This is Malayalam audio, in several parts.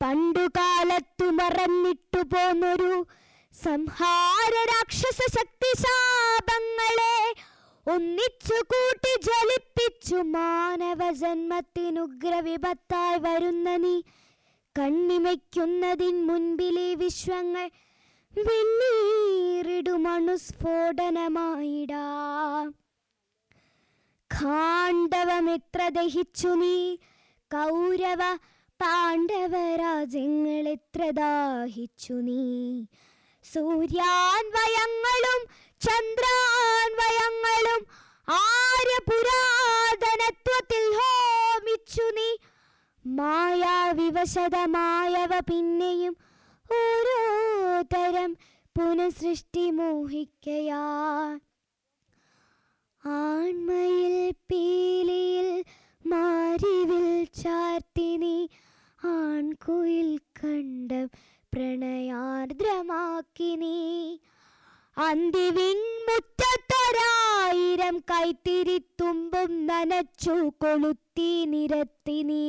പണ്ടുകാലത്തു മറന്നിട്ടു പോന്നൊരു സംഹാര രാക്ഷസ ശക്തി ശാപങ്ങളെ ഒന്നിച്ചു കൂട്ടി ജ്വലിപ്പിച്ചു മാനവ ജന്മത്തിനുഗ്രവിപത്തായി വരുന്ന നീ കണ്ണിമയ്ക്കുന്നതിൻ മുൻപിലെ വിശ്വങ്ങൾ വെണ്ണീറിടുമണുസ്ഫോടനമായിടാ ഖാണ്ഡവമെത്ര ദഹിച്ചു നീ കൗരവ പാണ്ഡവരാജ്യങ്ങൾ എത്ര ദാഹിച്ചു നീ സൂര്യാൻവയങ്ങളും ചന്ദ്രാൻവയങ്ങളും ആര്യ പുരാതനത്വത്തിൽ ഹോമിച്ചു നീ മായാവിവശതമായവ പിന്നെയും ഓരോ തരം പുനഃസൃഷ്ടി മോഹിക്കയാ ആൺമയിൽ പീലിയിൽ മാരിവിൽ ചാർത്തി നീ ആൺകുയിൽ കണ്ടം പ്രണയാർദ്രമാക്കി നീ അന്തിവിൻ മുറ്റത്തൊരായിരം കൈത്തിരിത്തുമ്പും നനച്ചു കൊളുത്തി നിരത്തി നീ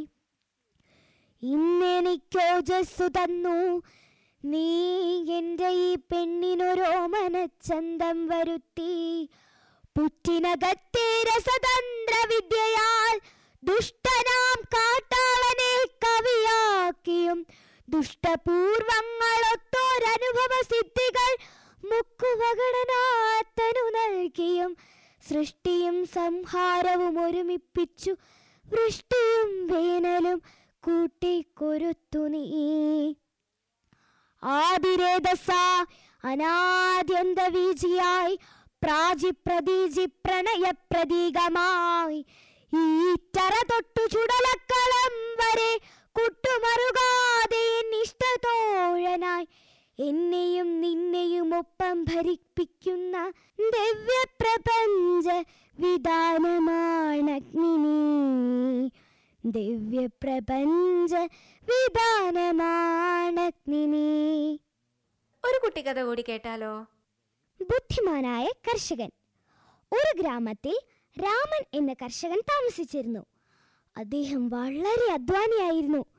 ഇന്നെനിക്കോജസ്സു തന്നു നീ എൻ്റെ ഈ പെണ്ണിനൊരോമനച്ചന്തം വരുത്തി പുറ്റിനകത്തെ രസതന്ത്ര വിദ്യയാൽ ദുഷ്ടനാം കാട്ടാളനെ കവിയാക്കിയും ദുഷ്ടപൂർവങ്ങളൊത്തോരനുഭവ സിദ്ധികൾ മുക്കുവകടനാത്തനു നൽകിയും സൃഷ്ടിയും സംഹാരവും ഒരുമിപ്പിച്ചു വൃഷ്ടിയും വേനലും കൂട്ടിക്കൊരുത്തു നീ ആദിരേതസ അനാദ്യന്ത വീജിയായി പ്രാചി പ്രതീജി പ്രണയ പ്രതീകമായി ഈറ്ററ തൊട്ടു ചുടലക്കളം വരെ കുട്ടുമറുകാതെ ഇഷ്ടതോഴനായി എന്നെയും നിന്നെയും ഒപ്പം ഭരിപ്പിക്കുന്ന ദിവ്യപ്രപഞ്ച വിധാനമാണഗ്നി ദിവ്യപ്രപഞ്ച വിധാനമാണഗ്നി ഒരു കുട്ടിക്കഥ കൂടി കേട്ടാലോ ബുദ്ധിമാനായ കർഷകൻ ഒരു ഗ്രാമത്തിൽ രാമൻ എന്ന കർഷകൻ താമസിച്ചിരുന്നു അദ്ദേഹം വളരെ അധ്വാനിയായിരുന്നു